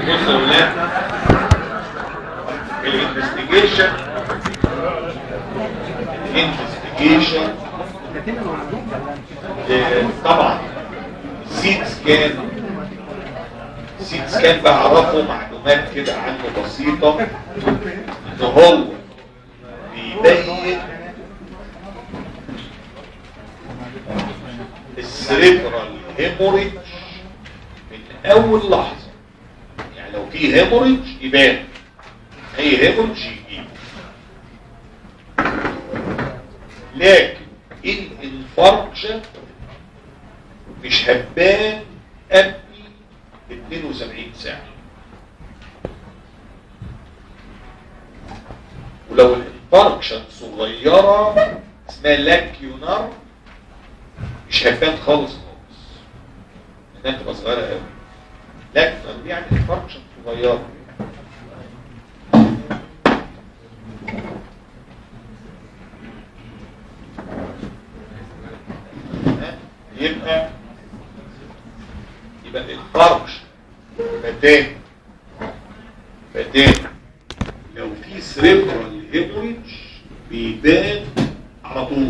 بص يا ولاد الانفستيجيشن الانفستيجيشن طبعا سيت سكان سيت سكان بعرفه معلومات كده عنه بسيطة ان هو بيبين السريبرال هيموريج من اول لحظة يعني لو في هيموريج يبان اي هيموريج يجيب لكن الانفاركشن مش هتبان قبل 72 ساعة ولو الانفاركشن صغيرة اسمها لاكيونار مش هتبان خالص خالص انها تبقى صغيرة قوي لاكيونار دي يعني انفاركشن صغيرة يبقى يبقى الفرش فتان فتان لو في سريبرال هيموريج بيبان على طول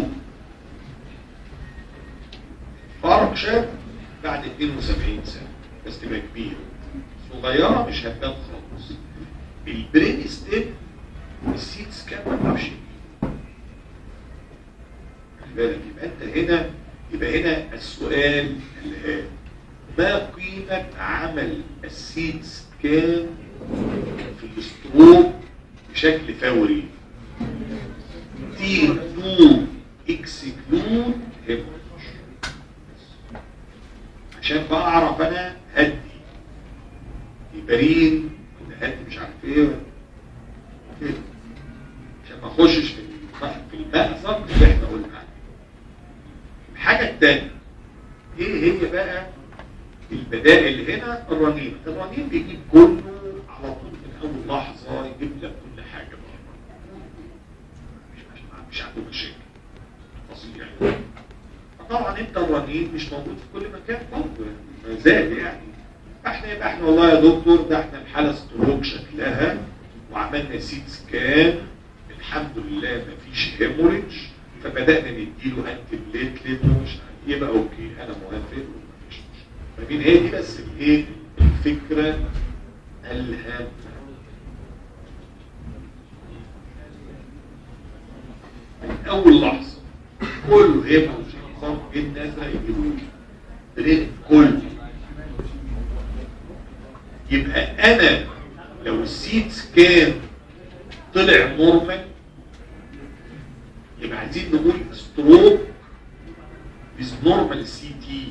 فرشة بعد 72 سنة بس تبقى كبيرة صغيرة مش هتبان خالص البرين ستيب السيت سكان ما تعرفش بالك يبقى انت هنا يبقى هنا السؤال الآن ما قيمة عمل السيت سكان في الاستروب بشكل فوري تي تو اكسكلود هيموريج عشان بقى اعرف انا هدي يبرين ولا هدي مش عارف ايه كده عشان ما اخشش في في المأزق اللي احنا قلنا عنه الحاجة الثانية ايه هي بقى البدائل هنا الرنين الرنين بيجيب كله على طول من اول لحظة يجيب لك كل حاجة بقى مش, مش, مش عنده مشاكل فظيع يعني طبعا انت الرنين مش موجود في كل مكان برضه ما زال يعني احنا يبقى احنا والله يا دكتور ده احنا الحالة ستروك شكلها وعملنا سيت سكان الحمد لله مفيش هيموريدج فبدأنا نديله انتي بليتلت ومش عارف يبقى اوكي انا موافق ومفيش مشكله فمين هي دي بس الايه الفكره الهامه من اول لحظه كله هيبقى نظام جدا ازرق يجيبوا بريد كله يبقى انا لو السيت سكان طلع نورمال يبقى عايزين نقول ستروك از نورمال سي تي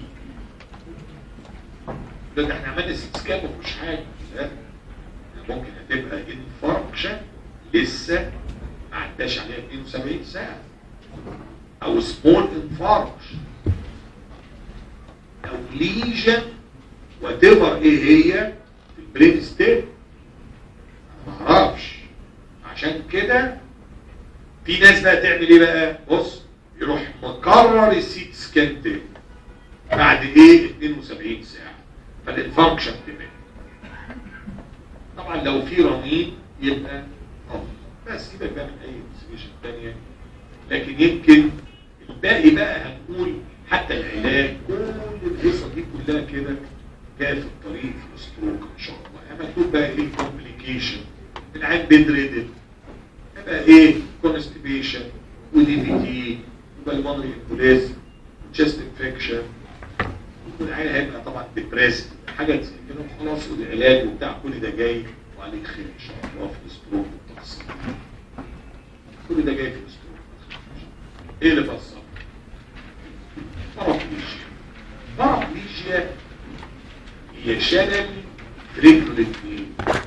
ده احنا عملنا سيت سكان مفيش حاجه لا ممكن هتبقى انفاركشن لسه ما عداش عليها 72 ساعه او سمول انفاركشن او ليجن وات ايفر ايه هي في البرين ستيب ما اعرفش عشان كده في ناس بقى تعمل ايه بقى بص يروح مكرر السيت سكان تاني بعد ايه 72 ساعه فالانفانكشن تبان طبعا لو في رنين يبقى افضل بس يبقى بقى من اي انفستيجيشن ثانيه لكن يمكن الباقي بقى هنقول حتى العلاج كل القصه دي كلها كده جايه في الطريق في الستروك ان شاء الله يعني مكتوب بقى ايه الكومبليكيشن العين بيدريدد يبقى ايه كونستيبيشن ودي في تي بالمونري امبوليزم تشست انفكشن والعين هيبقى طبعا ديبريسد حاجه زي كده خلاص والعلاج وبتاع كل ده جاي وعليك خير ان شاء الله في الستروك والتفصيل كل ده جاي في الستروك ايه اللي فصل بارابليجيا بارابليجيا هي شلل في رجل الاثنين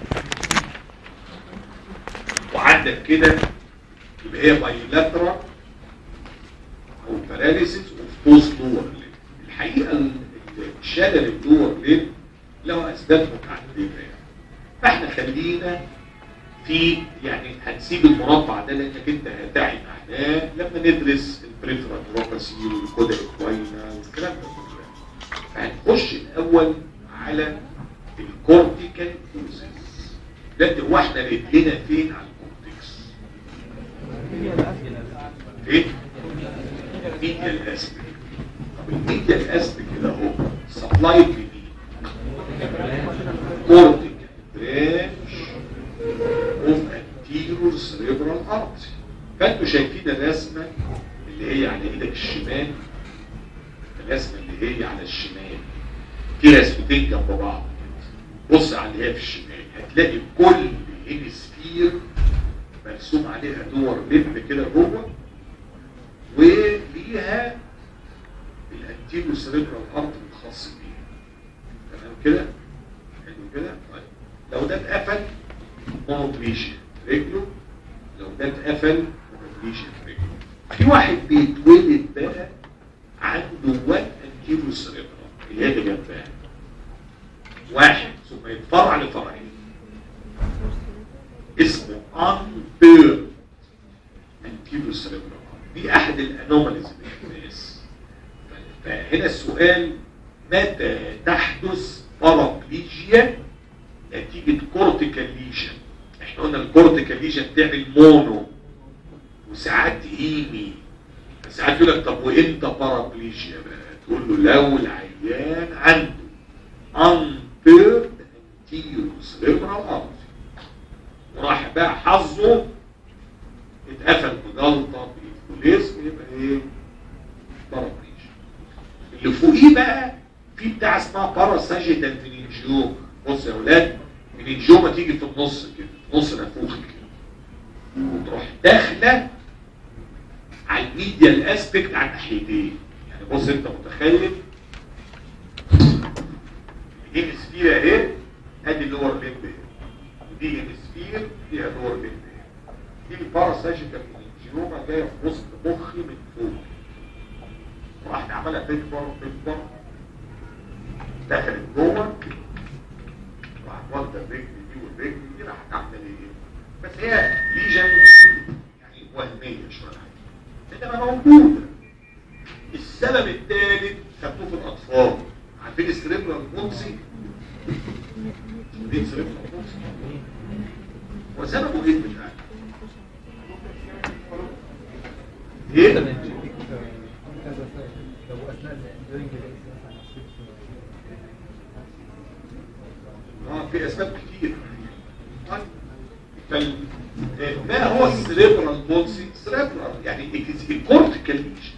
وعندك كده يبقى هي بايلاترا او باراليسيس اوف بوست لور الحقيقه الشلل اللور ليد له اسباب متعدده يعني فاحنا خلينا في يعني هنسيب المربع ده لانك انت هتعي احناه لما ندرس البريفرال نيوروباثي والكودا اكواينا والكلام ده كله فهنخش الاول على الكورتيكال بروسيس ده هو احنا رجلنا فين على الكورتكس فين الميديا الاسبك طب الميديا الاسبك ده هو سبلاي لمين كورتيكال برانش اوف انتيرور سريبرال ارتري فانتوا شايفين الرسمه اللي هي على ايدك الشمال الرسمه اللي هي على الشمال في رسمتين جنب بعض كده. بص على اللي هي في الشمال هتلاقي كل هيمسفير مرسوم عليها دور لب كده جوه وليها الانتيرو سريبرال ارتري الخاص بيها تمام كده حلو كده طيب لو ده اتقفل مونوبليشيا رجله لو ده اتقفل مونوبليشيا رجله في واحد بيتولد بقى عنده وان انتيرو سريبرال اللي هي اللي جنبها واحد ثم يتفرع لفرعين اسمه unpaired anterior cerebral دي احد الانوماليز اللي الناس فهنا السؤال متى تحدث بارابليجيا نتيجة كورتيكال ليجن احنا قلنا الكورتيكال ليجن تعمل مونو وساعات هيمي ساعات يقول لك طب وامتى بارابليجيا بقى تقول له لو العيان عنده unpaired anterior cerebral artery وراح بقى حظه اتقفل بجلطه بإيكوليزم يبقى ايه بارابليجيا اللي فوقيه بقى في بتاع اسمها باراساجيتال منينجيوما بص يا اولاد منينجيوما تيجي في النص كده في نص نافوخ كده وتروح داخله على الميديا الاسبكت على الناحيتين يعني بص انت متخيل دي هيمسفير اهي ادي اللور ليمب اهي ودي هيمسفير فيها لور ليمب اهي دي الباراساجيتال منينجيوما جايه في وسط مخي من فوق وراحت عماله تكبر تكبر دخلت جوه راحت واخده الرجل دي والرجل دي راحت عامله ايه بس هي ليجن يعني وهميه شويه انما موجوده السبب الثالث خدوه في الاطفال عارفين السريبرال بونسي دي السريبرال بونسي وسببه ايه بتاعه ايه اه في اسباب كتير طيب فال... ما هو السريبرال بولسي سريبرال يعني الكورتيكال ليجن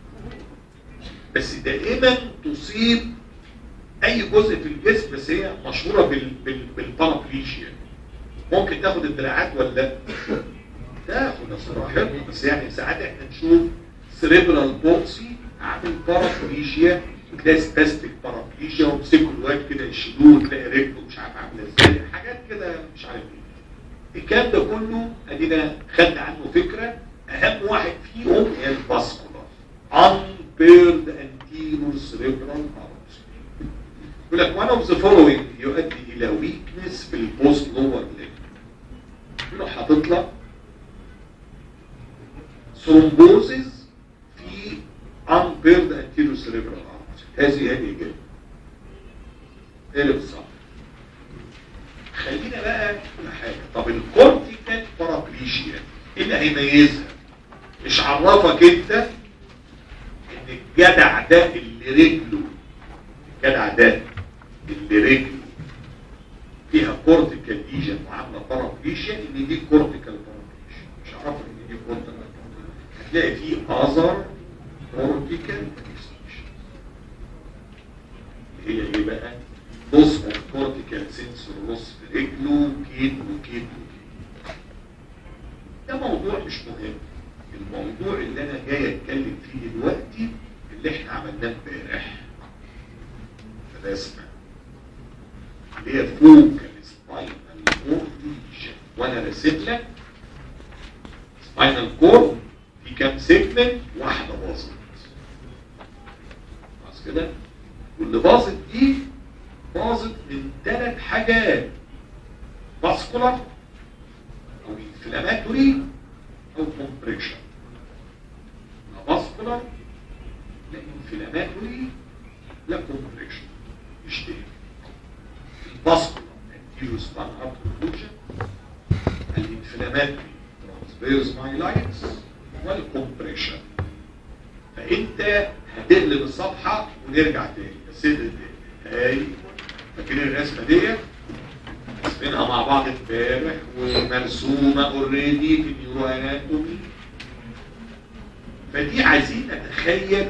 بس دائما تصيب اي جزء في الجسم بس هي مشهوره بال... بال... بالبارابليجيا ممكن تاخد الدراعات ولا لا تاخد الصراحه بس يعني ساعات احنا نشوف سريبرال بولسي عامل بارابليجيا تلاقي سباستيك بارابليجيا ومسكوا الواد كده يشيلوه تلاقي رجله مش عارف عامله ازاي حاجات كده مش عارف ايه الكلام ده كله ادينا خدنا عنه فكره اهم واحد فيهم هي الفاسكولار unpaired anterior cerebral artery يقول لك one of the following يؤدي الى weakness في البوست لور ليج يقول حاطط لك ثرومبوزيس في unpaired anterior cerebral artery هذه هي الإجابة ايه اللي بالظبط خلينا بقى كل حاجة طب الكورتيكال بارابليشيا ايه اللي هيميزها مش عرفك انت ان الجدع ده اللي رجله الجدع ده اللي رجله فيها كورتيكال ليجن وعامله بارابليشيا ان دي كورتيكال بارابليشيا مش عرفك ان دي كورتيكال بارابليشيا هتلاقي فيه اذر كورتيكال هي ايه بقى نص كورتيكال سنسور نص في رجله كيد وكيد وكيد ده موضوع مش مهم الموضوع اللي انا جاي اتكلم فيه دلوقتي اللي احنا عملناه امبارح الرسمه اللي هي فوق السباينال كورد وانا راسم لك سباينال كورد في كام سيجمنت واحده باظت خلاص كده واللي باظت دي باظت من ثلاث حاجات فاسكولار او انفلاماتوري او كومبريشن لا فاسكولار لا انفلاماتوري لا كومبريشن مش تاني الفاسكولار انتيريو سبان ارت اوكلوجن الانفلاماتري ترانسفيرس مايلايتس والكومبريشن فانت هتقلب الصفحه ونرجع تاني بس اقلب تاني ايوه فاكرين الرسمه ديت رسمينها مع بعض امبارح ومرسومه اوريدي في النيورو اناتومي فدي عايزين نتخيل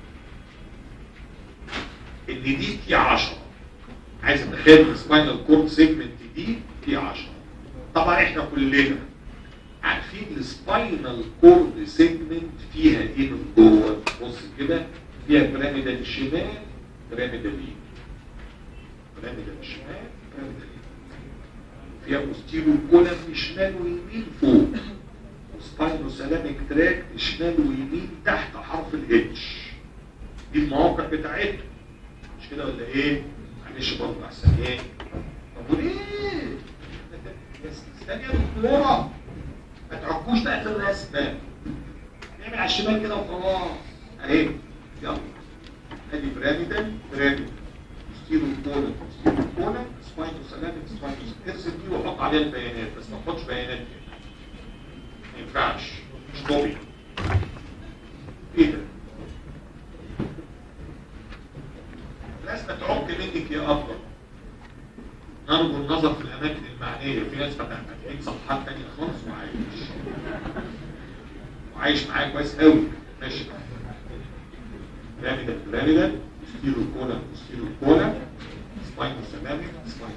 ان دي تي 10 عايز اتخيل السباينال كورد سيجمنت دي تي 10 طبعا احنا كلنا عارفين السباينال كورد سيجمنت فيها ايه من جوه بص كده فيها بيراميدال شمال بيراميدال يمين بيراميدال شمال بيراميدال يمين فيها بوستيرو كولم شمال ويمين فوق وسباينو سلامك تراك شمال ويمين تحت حرف الاتش دي المواقع بتاعتهم مش كده ولا ايه؟ معلش برضه احسن ايه؟ طب وليه؟ بس استنى يا دكتوره ما تعكوش بقى في الرسمه نعمل على الشمال كده وخلاص اهي يلا ادي بيراميدال بيراميدال ستيرو كولا ستيرو كولا سباينو سلامك سباينو ارسم دي وحط عليها البيانات بس ما تحطش بيانات هنا ما ينفعش مش طبيعي ايه ده؟ الرسمه تعك منك يا افضل نرجو النظر في الاماكن المعنيه في ناس فاتحين صفحات تانية خالص وعايش وعايش معايا كويس قوي ماشي بيراميدال بيراميدال ستيرو كولا ستيرو كولا سباينو سلامك سباينو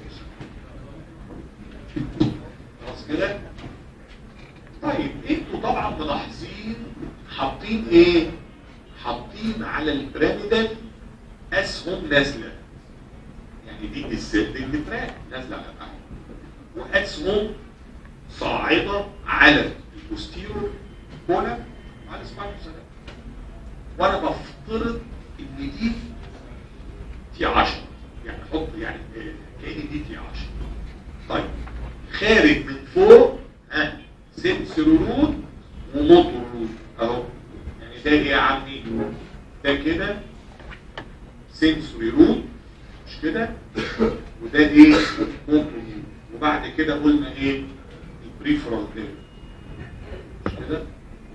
سلامك خلاص كده طيب انتوا طبعا ملاحظين حاطين ايه حاطين على البيراميدال اسهم نازله يعني دي السد النتراك نازله على تحت واسهم صاعده على البوستيرو كولا على السباينو سلامك وانا بفترض ان دي تي 10 يعني احط يعني كأن دي تي 10 طيب خارج من فوق ها سنسور رود وموتور رود اهو يعني ده ايه يا عمي ده كده سنسوري رود مش كده وده ايه موتور رود وبعد كده قلنا ايه البريفرال نيرف مش كده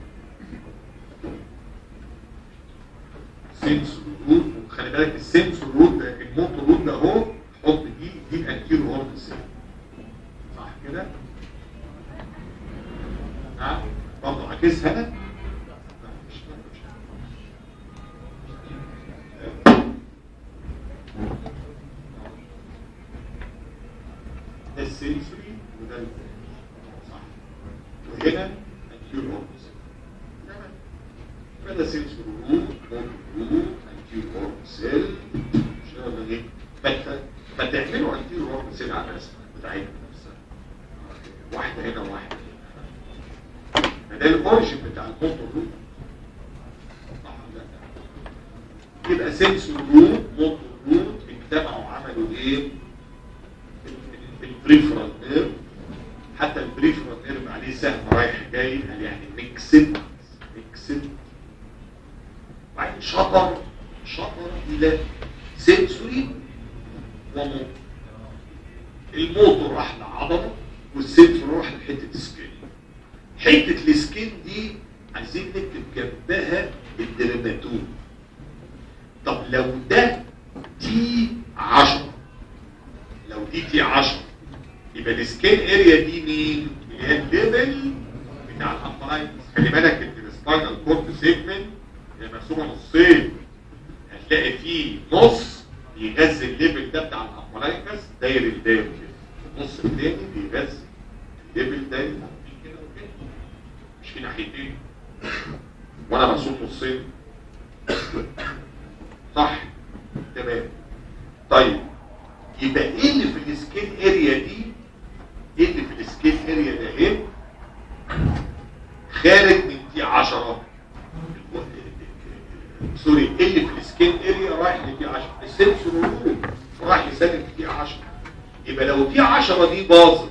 سنسور رود وخلي بالك السنسور رود ده الموتور رود ده اهو حط دي دي الانتيرو هورن سيل صح كده نعم برضه عكسها انا لا، مش مش ده السنسوري وده ال- صح وهنا انتيرو هورن سيل تمام فده سنسور رود موتور رود انتيرو هورن سيل مش كده ولا ايه؟ فت- فتعملوا انتيرو هورن سيل على الرسمه بتاعتنا نفسها واحده هنا وواحده هنا ده الاوريجن بتاع الموتور روت صح ولا لا؟ يبقى سنسور روت موتور روت اجتمعوا عملوا ايه؟ البريفرال نيرف حتى البريفرال نيرف عليه سهم رايح جاي قال يعني ميكسد ميكسد وبعدين شطر شطر الى سنسوري وموتور الموتور راح لعضله والسنسور راح لحته سكين حته السكين دي عايزين نكتب جنبها الدرماتوم طب لو ده تي 10 لو دي تي 10 يبقى السكين اريا دي مين؟ اللي هي الليفل بتاع الابرايتس خلي بالك ان السباينال كورد سيجمنت هي مرسومه نصين هتلاقي فيه نص بيغذي الليفل ده بتاع الابرايتس داير الداير كده النص التاني بيغذي الليفل داير كده وكده مش في ناحيتين وانا مرسوم نصين صح تمام طيب يبقى ايه اللي في السكين اريا دي ايه اللي في السكين اريا ده ايه خارج من دي 10 سوري ايه اللي في السكين اريا رايح لدي 10 السنسور رود رايح يسلم في دي 10 يبقى لو دي 10 دي باظت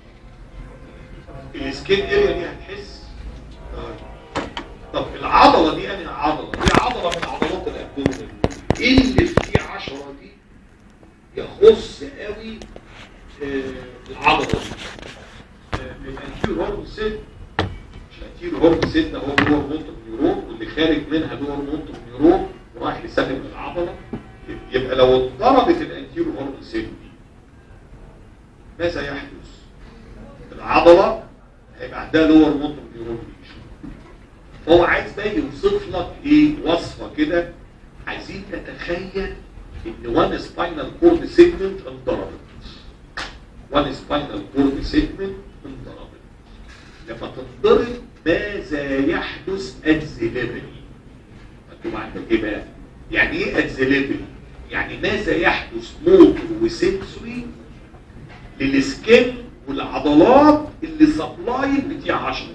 السكين اريا دي هتحس طيب. طب العضله دي انهي عضله دي عضله من عضلات الابدومين ايه اللي في دي 10 دي يخص قوي آه، العضله الانتيرو هورمون سيل مش الانتيرو هورمون سيل ده هو لور موتور نيورون واللي خارج منها لور موتور نيورون ورايح يسلم العضله يبقى لو اتضربت الانتيرو هورمون سيل دي ماذا يحدث؟ العضله هيبقى عندها لور موتور نيورون فهو عايز بقى يوصف لك ايه وصفه كده عايزين نتخيل ان وان سباينال كورد سيجمنت انضربت وان سباينال كورد سيجمنت انضربت لما تنضرب ماذا يحدث ات ذا ليفل مكتوب عندك ايه بقى يعني ايه ات ذا ليفل يعني ماذا يحدث موتور وسنسوري للسكن والعضلات اللي سبلاي بتاع 10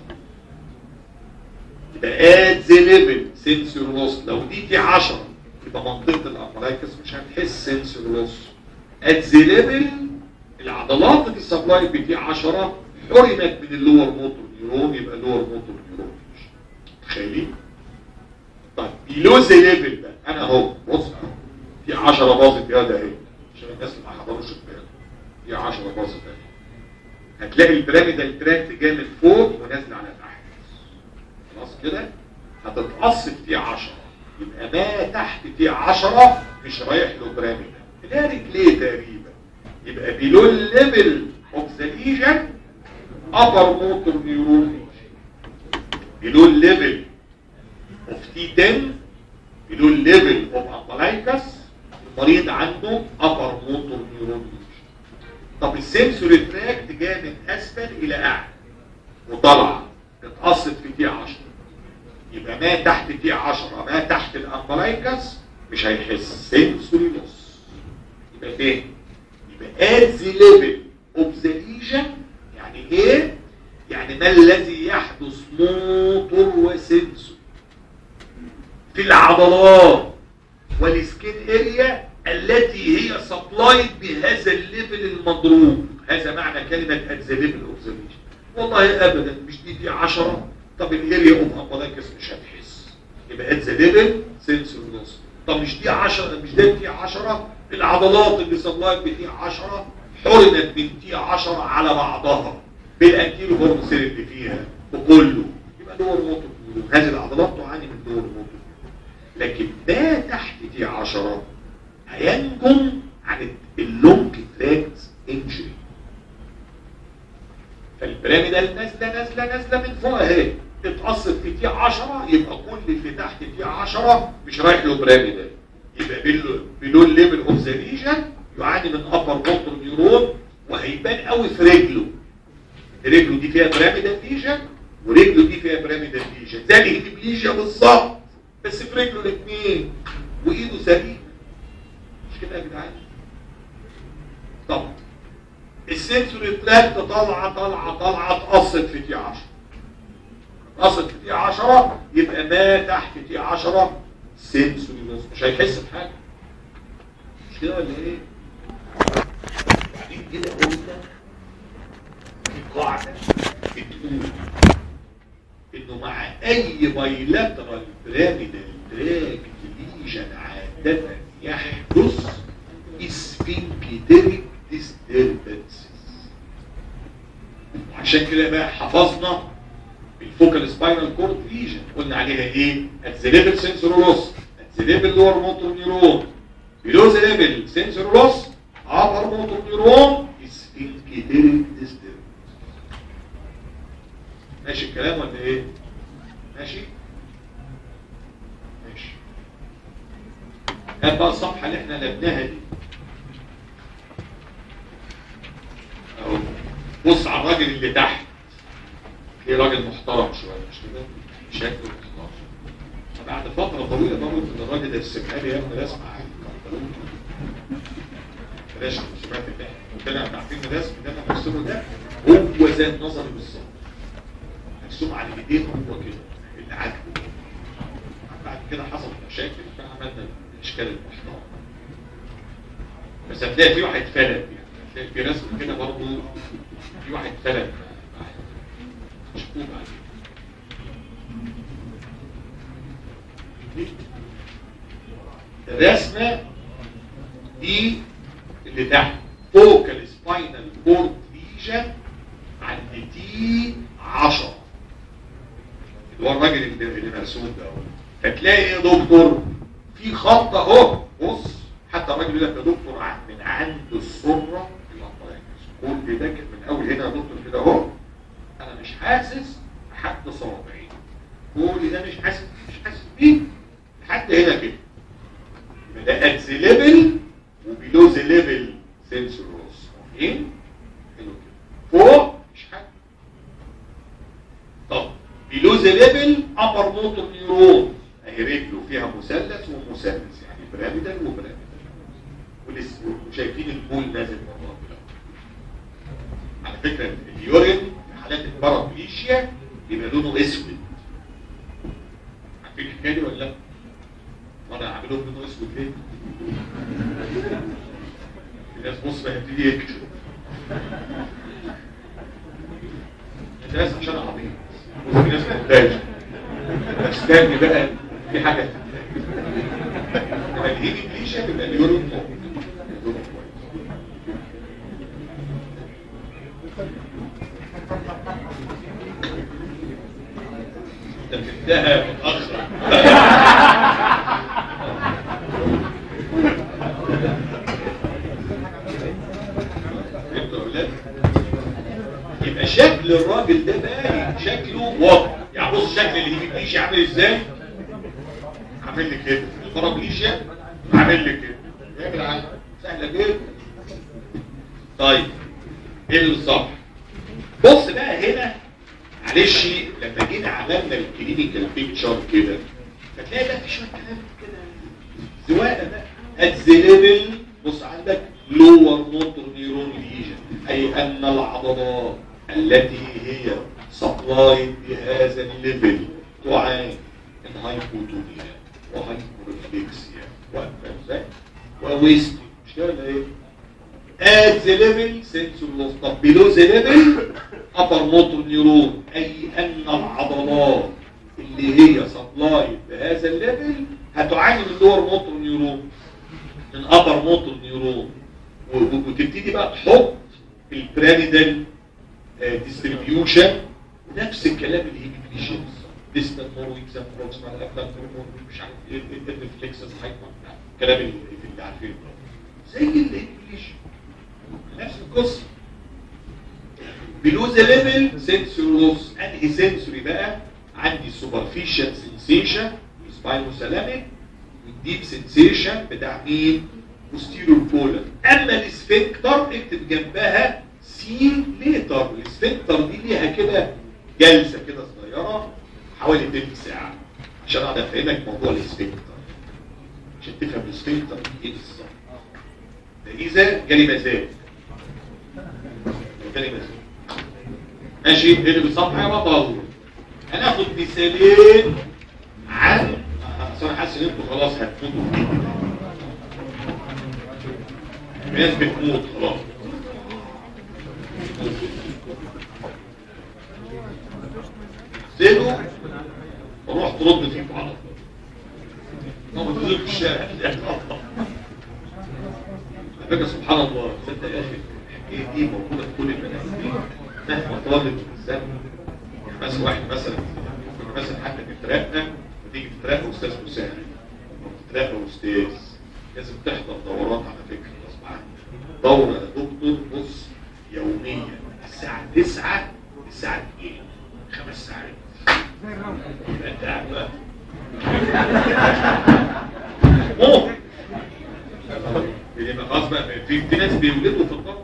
يبقى ات ذا ليفل سنسور لوس لو دي تي 10 يبقى منطقه الامبلايكس مش هتحس سنسور لوس ات ذا ليفل العضلات اللي سبلاي بتاع 10 حرمت من اللور موتور نيورون يبقى اللور موتور نيورون تخيلين طيب بيلو ذا ليفل ده انا اهو بص اهو في 10 باظت يا ده اهي عشان الناس اللي ما حضروش البيان في 10 باظت اهي هتلاقي البيراميدال تراكت جاي من فوق ونازل على تحت خلاص كده هتتقص في 10 يبقى ما تحت في 10 مش رايح له بيراميدال لا رجليه تقريبا يبقى بيلو الليفل اوف ذا ليجن upper motor neuron below level of T10 below level of umbilicus المريض عنده upper motor neuron طب السنسوري تراكت جاي من اسفل الى اعلى وطلع اتقصت في تي 10 يبقى ما تحت تي 10 ما تحت الامبلايكس مش هيحس سنسوري لوس يبقى فين يبقى at the level of the lesion يعني ايه يعني ما الذي يحدث موتور وسنسور في العضلات والسكين اريا التي هي سبلايد بهذا الليفل المضروب هذا معنى كلمة at the level of the lesion والله ابدا مش دي دي 10 طب الاريا اوف امبلايكس مش هتحس يبقى at the level sensor loss طب مش دي 10 مش ده دي 10 العضلات اللي سبلايد بدي 10 حرمت من تي 10 على بعضها بالانتيرو هورمون اللي فيها وكله يبقى دور موتور هذه العضلات تعاني من دور موتور لكن ما تحت تي 10 هينجم عن اللونج تراكت انجري فالبيراميدال نازله نازله نازله من فوق اهي اتقصت في تي 10 يبقى كل اللي تحت تي 10 مش رايح له بيراميدال يبقى بلو الليفل اوف ذا ليجن يعاني من ابر موتور نيورون وهيبان قوي في رجله رجله دي فيها بيراميدال ليجن ورجله دي فيها بيراميدال ليجن زي الهيميبليجيا بالظبط بس في رجله الاثنين وايده سليمه مش كده يا جدعان طب السنسوري تراكت طالعه طالعه طالعه اتقصت في تي 10 اتقصت في تي 10 يبقى ما تحت تي 10 سنسوري بس مش هيحس بحاجه مش كده ولا ايه؟ بعدين كده قلنا في قاعده بتقول انه مع اي بايلاترال بيراميدال تراك ليجن عاده يحدث اسفنكتريك ديستربنسز عشان كده بقى حفظنا الفوكال سباينال كورد ليجن قلنا عليها ايه اتزليبل سنسور لوس اتزليبل لور موتور نيورون بلو زليبل سنسور لوس ابر موتور نيورون اسفنكتريك ديستربنس ماشي الكلام ولا ايه ماشي ماشي هات بقى الصفحه اللي احنا لبناها دي اهو بص على الراجل اللي تحت في راجل محترم شويه مش كده شكله محترم فبعد فتره طويله بقول ان الراجل ده السمعاني يا ابني رسم عادي بلاش سمعت ده طلع تعرفين الرسم ده انا برسمه ده هو زي النظر بالظبط مرسوم على ايديه هو كده اللي عاجبه بعد كده حصلت مشاكل فعملنا الاشكال المحترم بس هتلاقي في واحد فلت يعني هتلاقي في رسم كده برضه في واحد فلت مشكوك عليه الرسمة دي اللي تحت فوكال سباينال كورد ليجن عند تي 10 اللي هو الراجل اللي اللي مرسوم ده اهو فتلاقي ايه يا دكتور في خط اهو بص حتى الراجل يقول لك يا دكتور ع- من عند السره الأطراف. كل ده كده من اول هنا يا دكتور كده اهو انا مش حاسس لحد صوابعي كل ده مش حاسس مش حاسس بيه لحد هنا كده يبقى ده ات ذا ليفل وبيلو ذا ليفل سنسورز فاهمين؟ حلو كده فوق مش حاجه طب بيلو ذا ليفل ابر موتور نيورون اهي رجله فيها مثلث ومثلث يعني بيراميدال وبيراميدال ولس- وشايفين البول نازل من وراه كده. على فكره اليورين في حالات البارابليشيا بيبقى لونه اسود عارفين الحكايه دي ولا لا؟ وانا عاملهم لونه اسود ليه؟ الناس بص بقى يبتدي يكتب الناس عشان عبيط وفي ناس محتاجه استني بقى في حاجه لما الهيدي بليشة بيبقى اليورين فوق اليورين كويس. انت بتبداها متاخر انت اولاد يبقى شكل الراجل ده باين شكله واضح يعني بص شكل الهيميبليشيا عامل ازاي عامل لي كده البارابليشيا عامل لي كده يا جدعان سهله جدا طيب ايه اللي صح بص بقى هنا معلش لما جينا عملنا الكلينيكال بيكتشر كده فتلاقي بقى في شويه كلام كده زواقه بقى ات ذا ليفل بص عندك لور موتور نيرون ليجن اي ان العضلات التي هي سبلايد بهذا الليفل تعاني من هايبوتونيا وهايبورفليكسيا وأنفاق ازاي وويست مش كده ولا ايه؟ at the level sensor loss طب below the level upper motor neuron أي أن العضلات اللي هي سبلايد بهذا الليفل هتعاني من lower motor neuron من upper motor neuron و- و- وتبتدي بقى تحط البيراميدال ديستريبيوشن نفس الكلام اللي هي بيكليشنز ديستال مورو اكزام بروكسيمال افلام مش عارف ايه الريفلكسز هايبر الكلام اللي اللي عارفينه ده. زي الانجليش نفس القصه بلو ذا ليفل سنسور لوس انهي سنسوري بقى عندي سوبرفيشال سنسيشن سباينوسالاميك والديب سنسيشن بتاع مين بوستيريور بولر اما الاسفنكتر اكتب جنبها سين ليتر الاسفنكتر دي ليها كده جلسه كده صغيره حوالي تلت ساعه عشان اقدر افهمك موضوع الاسفنكتر عشان تفهم الاسفنكتر دي ايه بالظبط ده اذا جالي مزاج جالي مزاج ماشي اللي بالصفحه يا بطل هناخد مثالين عن اصل انا حاسس ان انتوا خلاص هتموتوا فيه الناس بتموت خلاص سيبوا وروح ترد فيه على طول ما تنزل في الشارع على فكره سبحان الله تصدق يا اخي الحكايه دي موجوده في كل البنات مهما طالت الانسان يعني مثلا واحد مثلا كنا مثلا حتى بيترقى وتيجي تترقى استاذ مساعد او تترقى استاذ لازم تحضر دورات على فكره غصب عنك دوره يا دكتور بص يوميا الساعه 9 الساعه 2 خمس ساعات يبقى انت قاعد بقى موت يبقى خلاص بقى في في ناس بيولدوا في الطب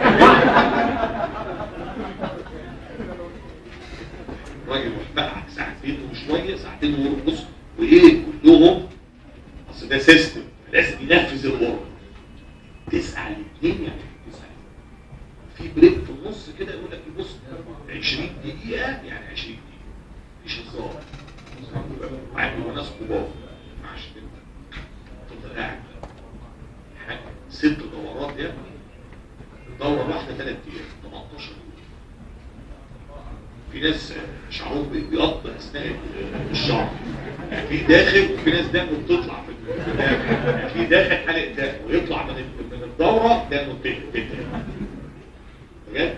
راجل بقى ساعتين وشويه ساعتين ونص وايه كلهم اصل ده سيستم لازم ينفذ الغرض تسعة لاثنين يعني تسعة في بريك في النص كده يقول لك بص 20 دقيقة يعني 20 دقيقة مفيش هزار وعندي ناس كبار معاش انت تفضل قاعد حاجة ست دورات يا ابني دورة واحدة ثلاث ايام 18 يوم في ناس شعرهم بيقطع اثناء الشعر يعني في داخل وفي ناس دمه بتطلع في الدم يعني في داخل حلق دم ويطلع من من الدوره دمه بتقل بجد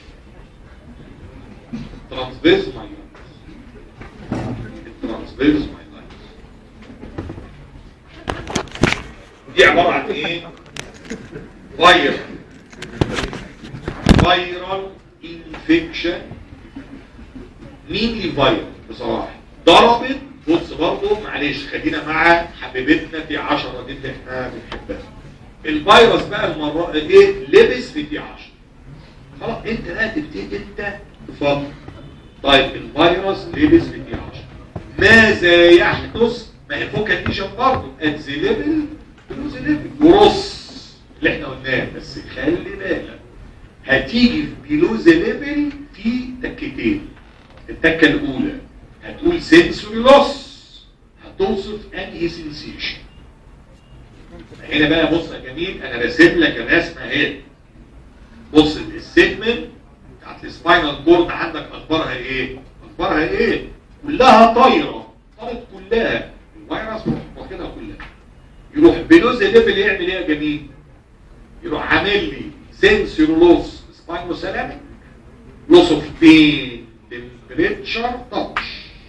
ترانسفيرس مايلايتس الترانسفيرس مايلايتس دي عبارة عن ايه فايرال فايرال انفكشن مين اللي فايرال بصراحة ضربت بص برضه معلش خلينا مع حبيبتنا في 10 دي اللي احنا بنحبها الفيروس بقى المرة ايه لبس في دي 10 خلاص انت بقى تبتدي انت تفكر طيب الفيروس لبس في دي 10 ماذا يحدث ما هي فوكال ليجن برضه ات ذا ليفل تو ذا ليفل ورص اللي احنا قلناه بس خلي بالك هتيجي في بيلو ذا ليفل في تكتين التكه الاولى هتقول سنسوري لوس هتوصف انهي سنسيشن هنا بقى بص يا جميل انا راسم لك الرسمه اهي بص السيجمنت بتاعت السباينال كورد عندك اخبارها ايه اخبارها ايه كلها طايره طارت كلها الفيروس واخدها كلها يروح بلوز ليفل يعمل ايه يا جميل يروح عامل لي سنسوري لوس سباينو سلامك لوس اوف بين temperature touch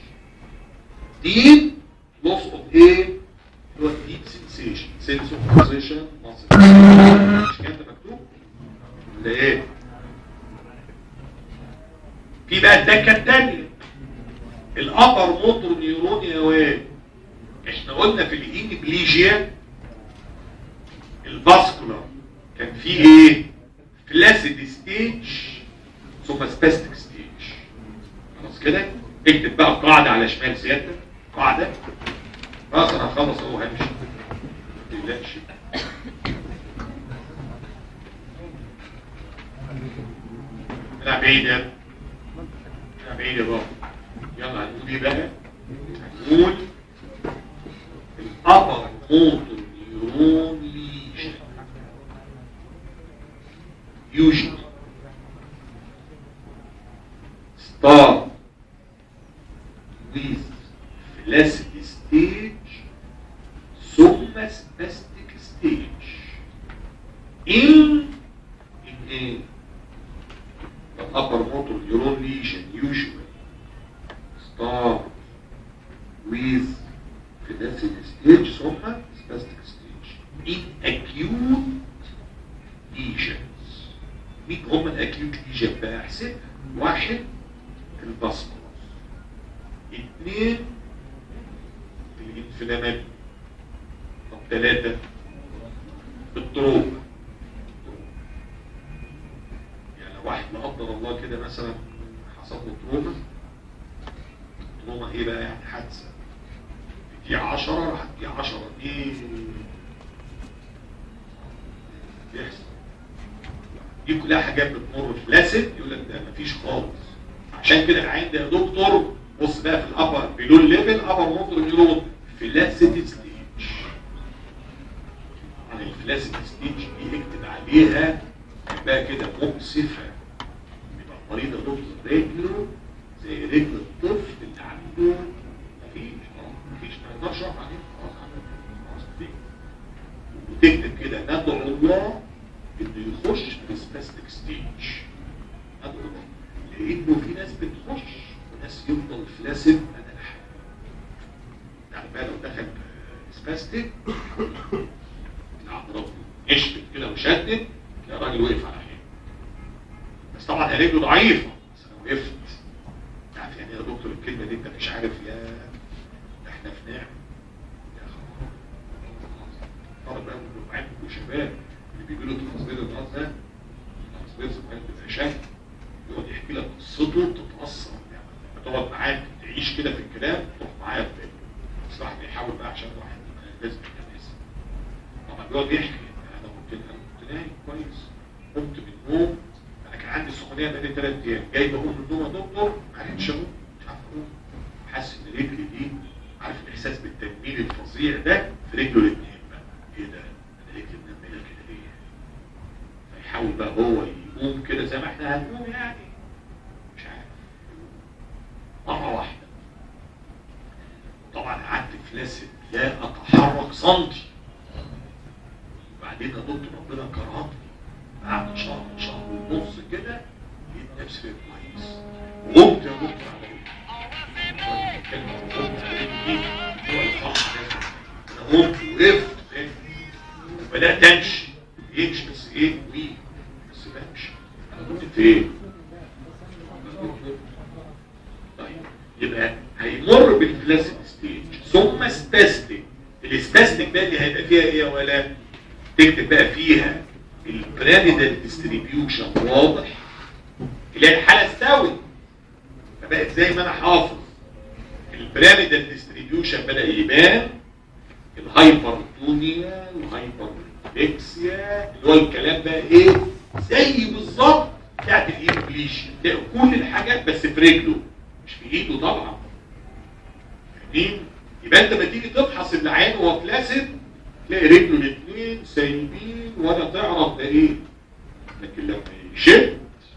deep loss of ايه اللي هو deep sensation sense of position muscle مش كده مكتوب ولا ايه في بقى الدكه الثانيه الابر موتور نيورون يا واد احنا قلنا في الانبليجيا الفاسكولار كان فيه ايه فلاسيد ستيج ثم سباستيك ستيج خلاص كده اكتب بقى قاعدة على شمال سيادتك قاعدة خلاص انا هخلص اهو همشي ما تقلقش لا بعيد يا لا بعيد يا بابا يلا هنقول ايه بقى هنقول الابر موتور نيورون ليجن يوجد start with flaccid stage ثم spastic stage in in a the upper motor neuron lesion usually start with flaccid stage ثم spastic stage in acute lesions مين هم الاكيوت ليجن بقى احسبها واحد البصمة اثنين الانفلامات طب ثلاثة التروما يعني لو واحد لا قدر الله كده مثلا حصل له تروما التروما ايه بقى يعني حادثة دي عشرة راح دي عشرة ايه بيحصل دي كلها حاجات بتمر في لاسد يقول لك ده مفيش خالص عشان كده العين ده يا دكتور بص بقى في الابر بلون ليفل ابر موتور نيورون فلاسيد ستيج عن الفلاسيد ستيج دي اكتب عليها بقى كده مؤسفه يبقى المريض يا دكتور رجله زي رجل الطفل اللي عنده مفيش مفيش ما يقدرش يقف عليه خلاص خلاص وتكتب كده ندعو الله انه يخش في سباستيك ستيج ندعو الله لانه في ناس بتخش وناس يفضل فلاسد مدى الحياه يعني بقى لو دخل سباستيك العضلات اشتت كده وشدت تلاقي الراجل وقف على حيله بس طبعا هي رجله ضعيفه بس انا وقفت عارف يعني يا دكتور الكلمه دي انت مش عارف يا ده احنا في نعم يا خلاص طلب بقى من دفعاتكم وشباب اللي بيجوا له تفاصيل الناس ده تفاصيل سبحان بتبقى شكل يقعد يحكي لك قصته تتأثر يعني لما تقعد معاه تعيش كده في الكلام تروح معايا في بالك بس واحد بيحاول بقى عشان واحد لازم يتناسب طبعا بيقعد يحكي انا كنت انا كنت نايم كويس قمت من النوم انا كان عندي سخونيه بقالي ثلاث ايام جاي بقوم من النوم يا دكتور ما عرفتش اقوم مش عارف اقوم حاسس ان رجلي دي عارف الاحساس بالتنميل الفظيع ده في رجله الاثنين بقى ايه ده انا رجلي منمله كده ليه فيحاول بقى هو يقوم كده زي ما احنا هنقوم يعني مش عارف مرة واحدة طبعا قعدت فلاسد لا اتحرك سنتي وبعدين يا دكتور ربنا كرمني قعدت شهر شهر نص كده لقيت نفسي بقيت كويس وقمت يا دكتور على ايه؟ كلمة قمت على ايه؟ هو الفرح ده انا قمت وقفت فاهم؟ وبدات امشي يمشي بس ايه وي بس بمشي انا كنت فين؟ طيب يبقى هيمر بالفلاسيد ستيج ثم استسلم الاستسلم ده اللي هيبقى فيها ايه يا ولا تكتب بقى فيها البراميدال ديستريبيوشن واضح اللي هي الحاله استوت فبقت زي ما انا حافظ البراميدال ديستريبيوشن بدا يبان الهايبرتونيا الهايبرلكسيا اللي هو الكلام بقى ايه زي بالظبط بتاعت الانجليشن تلاقي كل الحاجات بس في رجله مش في ايده طبعا فاهمين يبقى انت لما تيجي تفحص العين وهو فلاسد تلاقي رجله الاثنين سايبين ولا تعرف ده ايه لكن لما يشد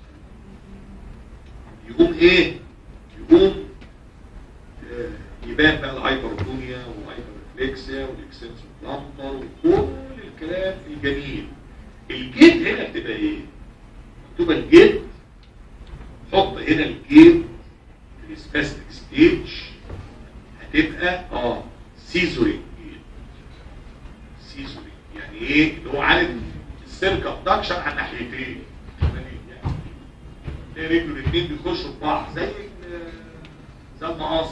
يقوم ايه يقوم آه، يبان بقى الهايبرتونيا والهايبرفلكسيا والاكسنس بلانتر وكل الكلام الجميل الجيت هنا بتبقى ايه مكتوبه الجيت حط هنا الجيت في السباستيك ستيج هتبقى اه سيزورينج سيزورينج يعني ايه اللي هو عارف السيرك ابدكشن على ناحيتين يعني تلاقي رجله الاثنين بيخشوا في بعض زي ال- زي المقص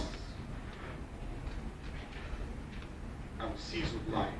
او سيزور لاين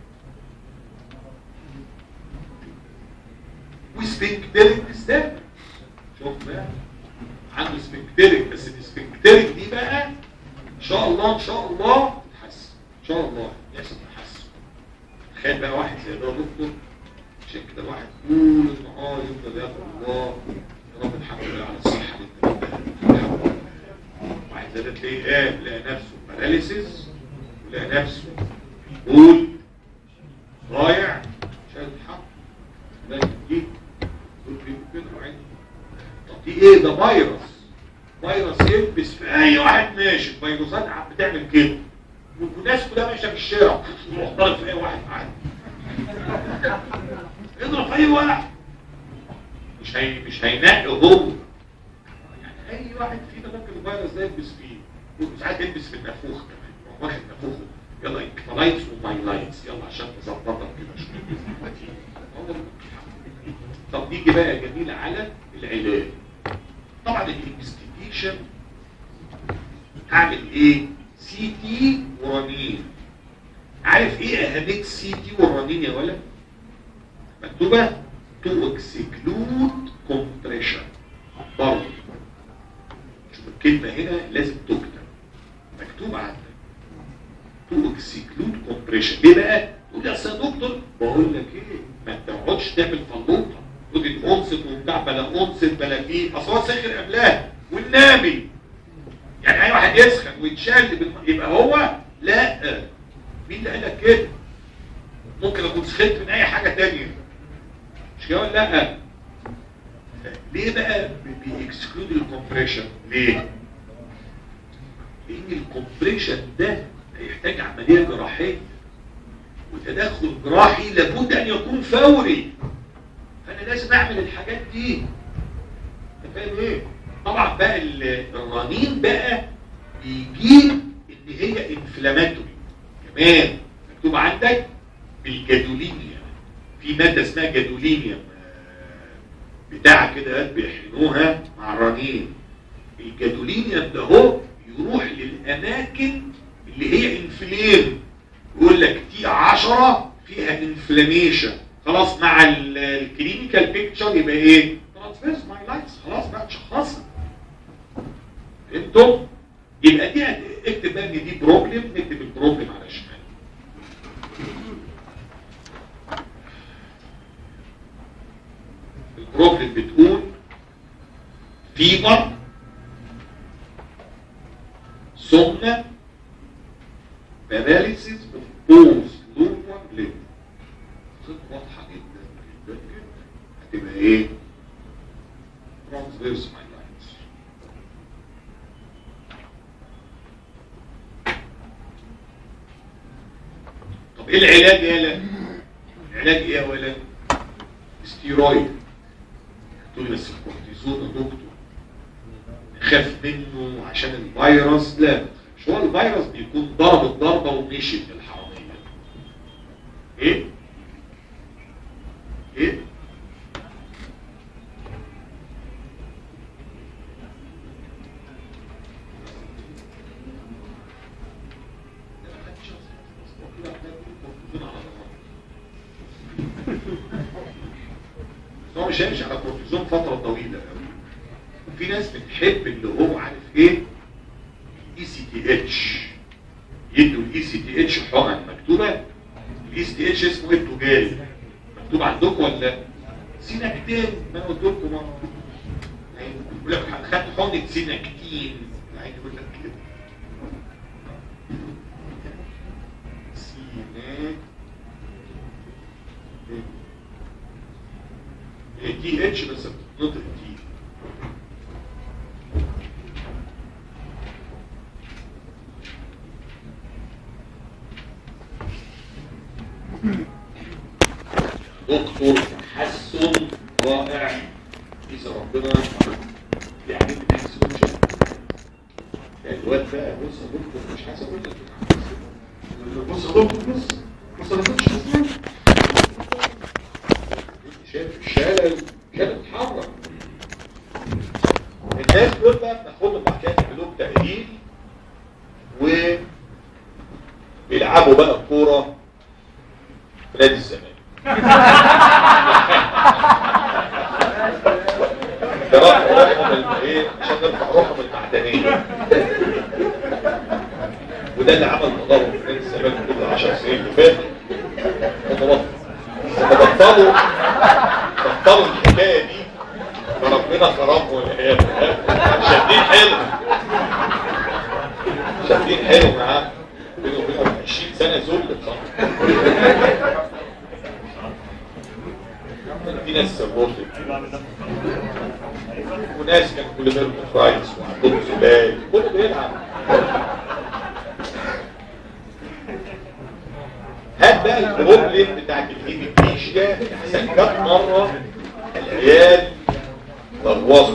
وسفنكتريك ستيب شوف بقى عنده سفنكتريك بس السفنكتريك دي بقى ان شاء الله ان شاء الله تتحسن ان شاء الله يحصل تحسن تخيل بقى واحد زي ده دكتور عشان كده الواحد طول النهار يفضل يدعو الله يا رب الحمد لله على الصحه اللي انت اديتها لي. الحمد لله واحد زي ده تلاقيه قام لقى نفسه باراليسيس ولقى نفسه بول ضايع شايل الحق ده دي دول بيبقوا كده وعين طب دي ايه ده فيروس فيروس يلبس في اي واحد ماشي فيروسات عم بتعمل كده والناس كلها ماشيه في الشارع يروح ضارب في اي واحد معدي اضرب في اي واحد مش هي مش هينقي هو يعني اي واحد فينا ممكن الفيروس ده يلبس فيه وساعات يلبس في النافوخ كمان يروح واخد نافوخه يلا انكفالايتس ومايلايتس يلا عشان تظبطك كده شويه طب نيجي بقى يا جميل على العلاج طبعا الانفستيجيشن هعمل ايه سي تي ورنين عارف ايه اهميه سي تي والرنين يا ولد مكتوبه تو اكسكلود كومبريشن برضه شوف الكلمه هنا لازم تكتب مكتوب عندك تو اكسكلود كومبريشن ليه بقى تقول يا أستاذ دكتور بقول لك ايه ما تقعدش تعمل فلوطه خد الانصت وبتاع بلا انصت بلا فيه اصل هو ساخر قبلها والنامي يعني اي واحد يسخن ويتشل بالم... يبقى هو لا مين اللي قال لك كده ممكن اكون سخنت من اي حاجه تانية مش كده ولا لا ليه بقى بيكسكلود الكومبريشن ليه لان الكومبريشن ده هيحتاج عمليه جراحيه وتدخل جراحي لابد ان يكون فوري فانا لازم اعمل الحاجات دي انت فاهم ايه طبعا بقى ال- الرنين بقى بيجيب ان هي انفلاماتوري كمان مكتوب عندك بالجادولينيا في ماده اسمها جادولينيا آه، بتاع كده بيحقنوها مع الرنين الجادولينيا ده هو يروح للاماكن اللي هي انفلام يقول لك دي 10 فيها انفلاميشن خلاص مع ال- الكلينيكال بيكتشر يبقى ايه ترانسفيرس مايلايتس خلاص بقى تشخصها فهمتوا يبقى دي هت- اكتب بقى ان دي بروبلم نكتب البروبلم على الشمال البروبلم بتقول فيبر ثم paralysis of both lower limb خط واضحة جدا جدا جدا هتبقى ايه؟ transverse myelitis طب ايه العلاج يا لا؟ العلاج ايه يا ولد؟ ستيرويد تقول لي بس الكورتيزون يا دكتور نخاف منه عشان الفيروس لا ما تخافش هو الفيروس بيكون ضرب الضربه ومشي من الحراميه ايه ايه هو مش هيمشي على كورتيزون فترة طويلة قوي وفي ناس بتحب اللي هو عارف ايه اي سي تي اتش يدوا الاي سي تي اتش حقن مكتوبة الاي سي تي اتش اسمه ايه التجاري مكتوب عندكم ولا سيناكتين ما انا قلت لكم مرة. يعني يقول لك خدت حقنة سيناكتين يعني يقول لك كده سيناك تي اتش بس بتتنطق تي دكتور تحسن رائع إذا ربنا يعني بتحسن شيء يعني الواد بقى بص يا دكتور مش حاسس اقول لك بص يا دكتور بص بص انا كنتش حاسس شايف الشارع كانت بتتحرك الناس دول بقى بناخدهم بعد كده نعملهم تأهيل و بيلعبوا بقى الكورة في نادي الزمالك نرفع روحهم الم- ايه عشان نرفع روحهم المعدنية وده اللي عمل تطور في نادي الزمالك كل 10 سنين اللي فاتوا هم بطلوا بطلوا الحكايه دي فربنا خربهم والعيال شادين حلو شادين حلو معاه بينه وبينهم 20 سنه ذل بصراحه في ناس سبورتد وناس كان كل بيرم فرايس وعندهم زبال كله بيلعب هات بقى البروبلم بتاعت الهيميبليشيا احسن كم مره العيال بوظوا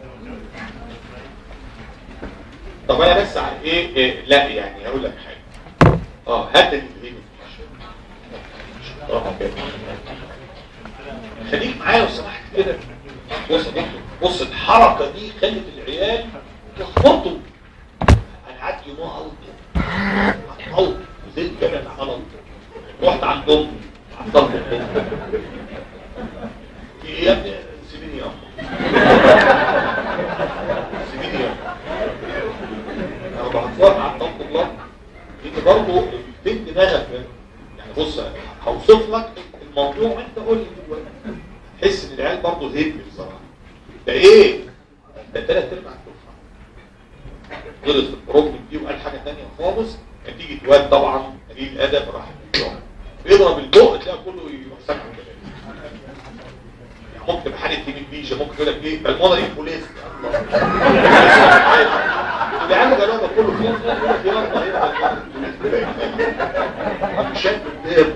طب انا بس عن ايه, إيه لا يعني هقول لك حاجه اه هات الهيميبليشيا طبعا كده خليك معايا لو سمحت كده بص يا دكتور بص الحركه دي خلت العيال يخبطوا انا قعدت يومها الطم الطم نزلت جبل على الطم رحت عند امي عطلت الام ايه يا ابني سيبيني يا سيبيني يا انا بعطلت عطلت الله انت برضه فين دماغك يعني بص هوصف لك الموضوع وانت قول لي دلوقتي تحس ان العيال برضه هيك بصراحه ده ايه ده ثلاث ارباع الدفعه غلط في البروجرام دي وقال حاجه ثانيه خالص نتيجه واد طبعا قليل الادب راح يضرب. بيضرب البق تلاقي كله يروح سامع كده يعني ممكن بحاله هيميبليجيا ممكن يقول لك ايه بالمونري بوليس العيال غلابه كله فيه يقول لك يلا يلا مش شايف قدامه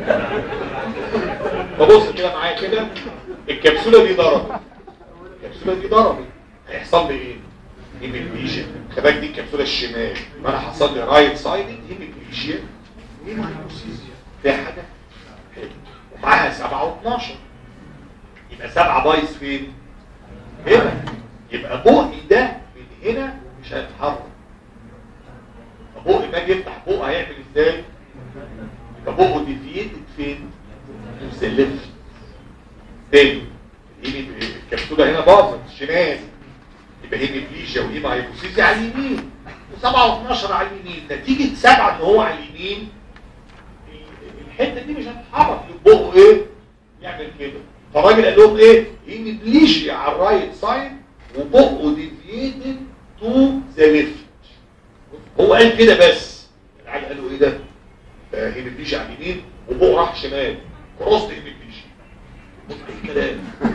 فبص كده معايا كده الكبسوله دي ضربت الكبسوله دي ضربت هيحصل لي ايه هيميبليجيا خباك دي الكبسوله الشمال يبقى انا حصل لي رايت سايد هيميبليجيا هيموسيزيا فيها حاجه حلو ومعاها 7 و12 يبقى 7 بايظ فين هنا يبقى بقي ده من هنا مش هيتحرك فبقي ما اجي يفتح بقه هيعمل ازاي يبقى بقه ديفيتد فين مسلف تاني الهيمي الكبسوله هنا باظت شمال يبقى هيميبليجيا وهيما هيبوسيزيا على اليمين و7 و12 على اليمين نتيجه 7 ان هو على اليمين الحته دي مش هتتحرك بقه ايه يعمل كده فالراجل قال لهم ايه هيميبليجيا على الرايت سايد وبقه ديفيتد تو ذا ليفت هو قال كده بس العيال قالوا ايه ده آه، هيميبليجيا على اليمين وبقه راح شمال كروست هيميبليجيا ايه كلام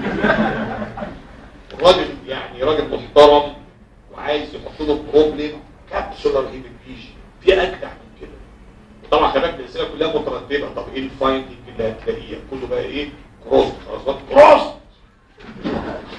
الراجل يعني راجل محترم وعايز يحط له بروبلم كابسولار هيميبليجيا في اجدع من كده وطبعا خلي بالك الاسئله كلها مترتبه طب ايه الفايندنج اللي هتلاقيها كله بقى ايه كروس خلاص بقى كروس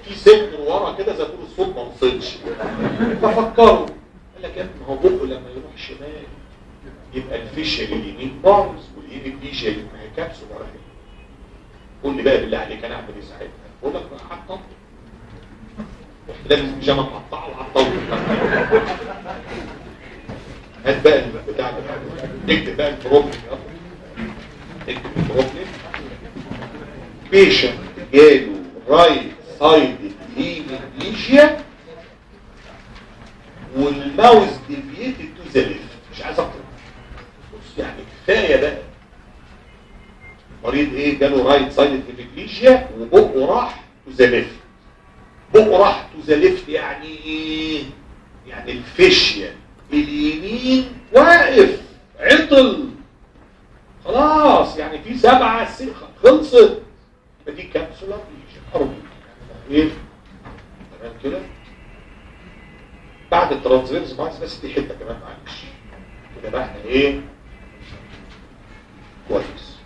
في سن ورا كده زي طول الصوت ما وصلش ففكروا قال لك يا ابني ما هو بقه لما يروح شمال يبقى الفيشل اليمين بايظ واليمين دي شايل ما هي كبسه ورا كده قول لي بقى بالله عليك انا اعمل ايه ساعتها؟ بقول لك بقى حطه رحت لابس بيجامه مقطعه وحطه هات بقى البتاع ده اكتب بقى البروبلم اكتب البروبلم بيشنت جاله رايت سايد هيميبليجيا والماوس ديفييتد تو ذا ليفت مش عايز اكتر بص يعني كفايه بقى مريض ايه جاله رايت سايد هيميبليجيا وبقه راح تو ذا ليفت بقه راح تو ذا ليفت يعني ايه يعني الفيشيا اليمين واقف عطل خلاص يعني في سبعة سيخة خلصت فدي كبسولة أرض ايه تمام كده بعد الترانزفيرز بايس بس دي حتة كمان معلش كده بقى احنا ايه كويس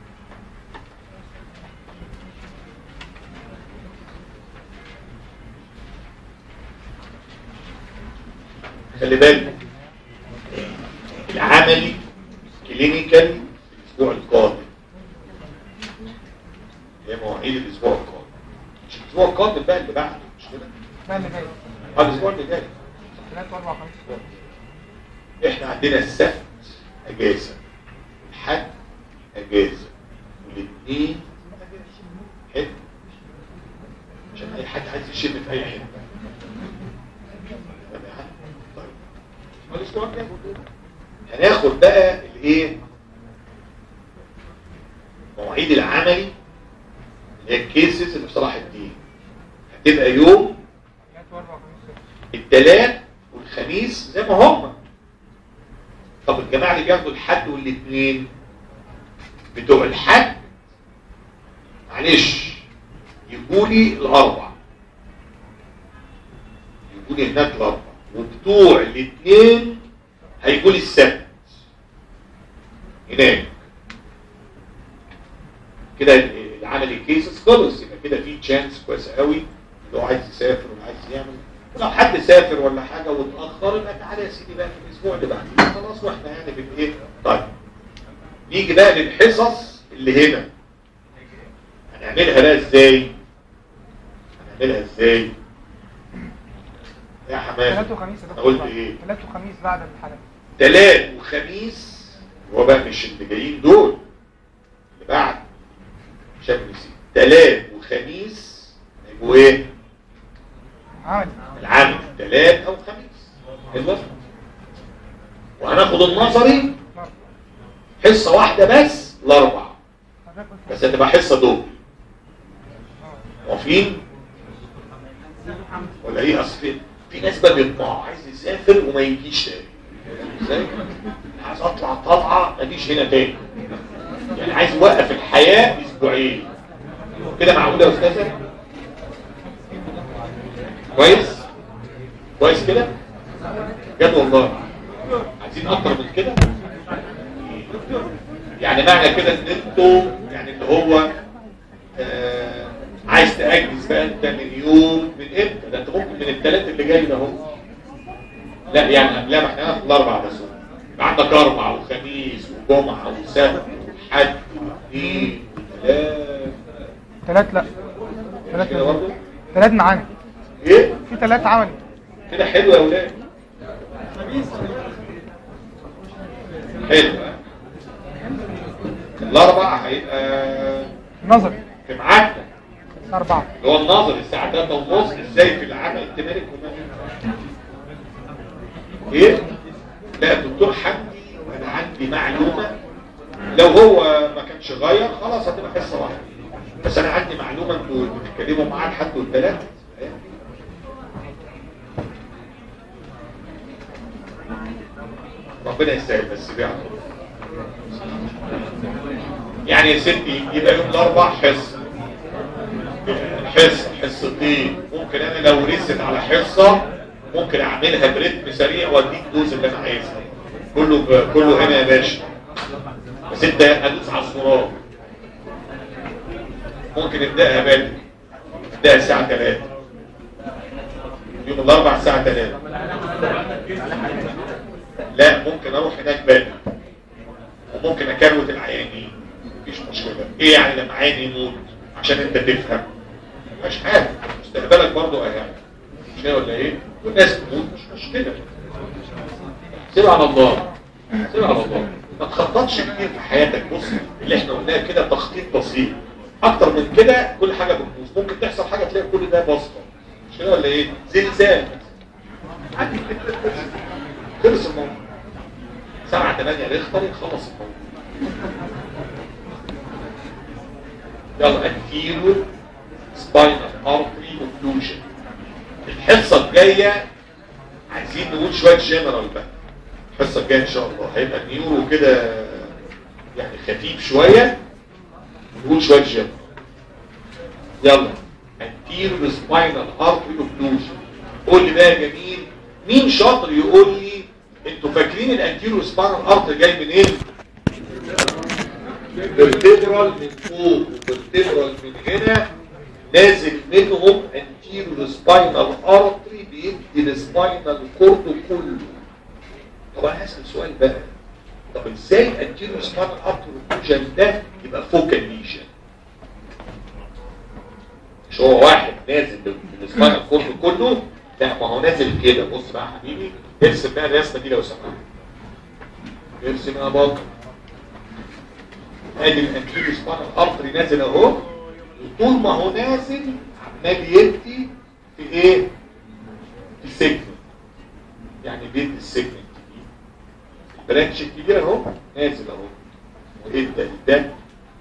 خلي بالك العملي كلينيكال الاسبوع القادم هي مواعيد الاسبوع القادم مش الاسبوع القادم بقى اللي بعده مش كده ده اللي جاي اه الاسبوع اللي جاي ثلاث واربع خمس احنا عندنا السبت اجازه الحد اجازه والاثنين حلو عشان اي حد عايز يشم في اي حته طيب يا عم. طيب ما الاسبوع الجاي هناخد بقى الايه مواعيد العملي اللي هي الكيسز اللي في صلاح الدين هتبقى يوم ثلاث واربع خمس الثلاث والخميس زي ما هم طب الجماعة اللي بياخدوا الحد والاثنين بتوع الحد معلش يجوا لي الاربع يجوا لي هناك الاربع وبتوع الاثنين هيجوا لي السبت هناك كده العملي كيسز خلص يبقى كده في تشانس كويس قوي لو عايز يسافر ولا عايز يعمل لو حد سافر ولا حاجه واتاخر يبقى تعالى يا سيدي بقى في الاسبوع اللي بعديه خلاص واحنا يعني في الايه طيب نيجي بقى للحصص اللي هنا هنعملها بقى ازاي هنعملها ازاي يا حماد ثلاث وخميس يا أنا دكتور قلت بعد. ايه ثلاث وخميس بعد الحلقة تلات وخميس هو بقى مش اللي جايين دول اللي بعد عشان نسيت تلات وخميس هيبقوا ايه عملي العمل تلات او خميس حلو وهناخد النظري نعم. حصة واحدة بس الاربع حضرتك قلت بس هتبقى حصة دول آه. موافقين ولا ايه اصل في- في ناس بقى بيطمعوا عايز يسافر وما يجيش تاني ازاي عايز اطلع طلعه ما اجيش هنا تاني يعني عايز يوقف الحياه اسبوعين كده معقوله يا استاذه كويس كويس كده بجد والله عايزين اكتر من كده يعني معنى كده ان انتوا يعني اللي هو آه عايز تأجز بقى انت من يوم من امتى ده انت ممكن من الثلاث اللي جاي ده اهو لا يعني لا ما احنا هناخد الاربع بس يبقى عندك اربع وخميس وجمعه وسبت وحد واثنين وثلاث ثلاث لا ثلاث كده برضه ثلاث معانا ايه في ثلاث عملي كده حلو يا ولاد حلو ها؟ الاربع هيبقى نظري في ميعادنا أربعة اللي هو الناظر الساعة 3 ونص ازاي في العمل التمارك وما ايه؟ لا الدكتور حمدي وانا عندي معلومة لو هو ما كانش غير خلاص هتبقى حصة واحدة بس انا عندي معلومة انتوا بتتكلموا معاه لحد والثلاثة ربنا يسهل بس بيعرف يعني يا ستي يبقى يوم الاربع حصه حصه حصتين ممكن انا لو رست على حصه ممكن اعملها برتم سريع واديك دوز اللي انا عايزها كله ب... كله هنا يا باشا بس انت هدوس على الزرار ممكن نبداها بدري نبداها الساعه 3 يوم الاربع الساعه 3 لا ممكن اروح هناك بدري وممكن اكروت العيانين مفيش مشكله ايه يعني لما عيان يموت عشان انت تفهم مش حاجه مستقبلك برضه اهم مش كده ولا ايه والناس تموت مش مشكله سيبها على الله سيبها على الله ما تخططش كتير في حياتك بص اللي احنا قلناه كده تخطيط بسيط اكتر من كده كل حاجه بتبوظ ممكن تحصل حاجه تلاقي كل ده بسطه مش كده ولا ايه زلزال عادي كده. خلص الموضوع سبعة ثمانية ريختر يخلص الموضوع يلا انتيرو سباينال ارتري اوكلوجن الحصه الجايه عايزين نقول شويه جنرال بقى الحصه الجايه ان شاء الله هيبقى نيورو كده يعني خفيف شويه نقول شويه جنرال يلا انتيرو سباينال ارتري اوكلوجن قول لي بقى يا جميل مين شاطر يقول لي انتوا فاكرين الانتيرو سباينال ارتري جاي منين؟ فيرتبرال من فوق وفيرتبرال من هنا نازل منهم انتيرو سباينال ارتري بيدي السباينال كورد كله طب انا هسال سؤال بقى طب ازاي الانتيرو سباينال ارتري اوكلوجن ده يبقى فوكال ليجن مش هو واحد نازل بالسباينال كورد كله لا ما هو نازل كده بص بقى يا حبيبي ارسم بقى الرسمه دي لو سمحت ارسم يا بطل ادي الانتيريو سباينال ارتري نازل اهو وطول ما هو نازل عمال يدي في ايه في سيجمنت يعني بيدي السيجمنت دي البرانش الكبير اهو نازل اهو وادى لده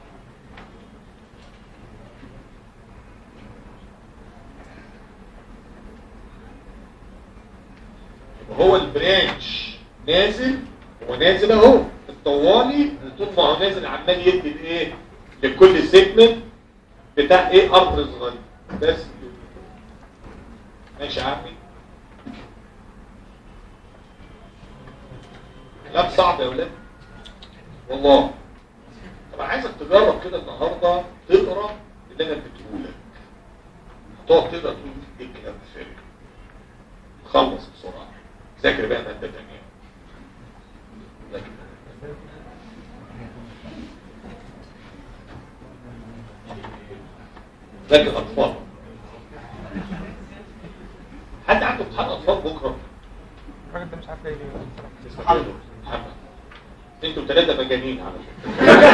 وهو البرانش نازل هو نازل اهو الطوالي طول ما هو نازل عمال يدي لايه لكل سيجمنت بتاع ايه ارض صغير بس كده. ماشي يا عمي كلام صعب يا ولاد والله طب عايزك تجرب كده النهارده تقرا اللي انا اديته لك هتقعد تقرا تقول ايه الكلام الفارغ خلص بسرعه ذاكر بقى ماده تانيه ذاكر ذاكر اطفال حد عنده امتحان اطفال بكره الراجل ده مش عارف جاي ليه بصراحة. محمد محمد انتوا ثلاثه مجانين على فكره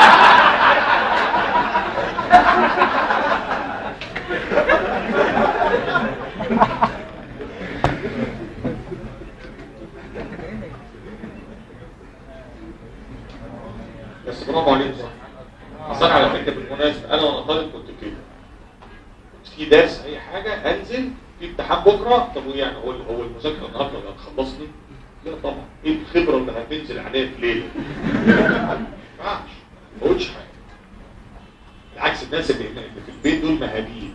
بس برافو عليك صح اصل على فكره بالمناسبه انا وانا طالب كنت كده كنت في درس اي حاجه انزل في امتحان بكره طب يعني هو هو المذاكره النهارده اللي هتخلصني لا طبعا ايه الخبره اللي هتنزل عليها في ليله ما ينفعش ما قلتش حاجه بالعكس الناس اللي اللي في البيت دول مهابين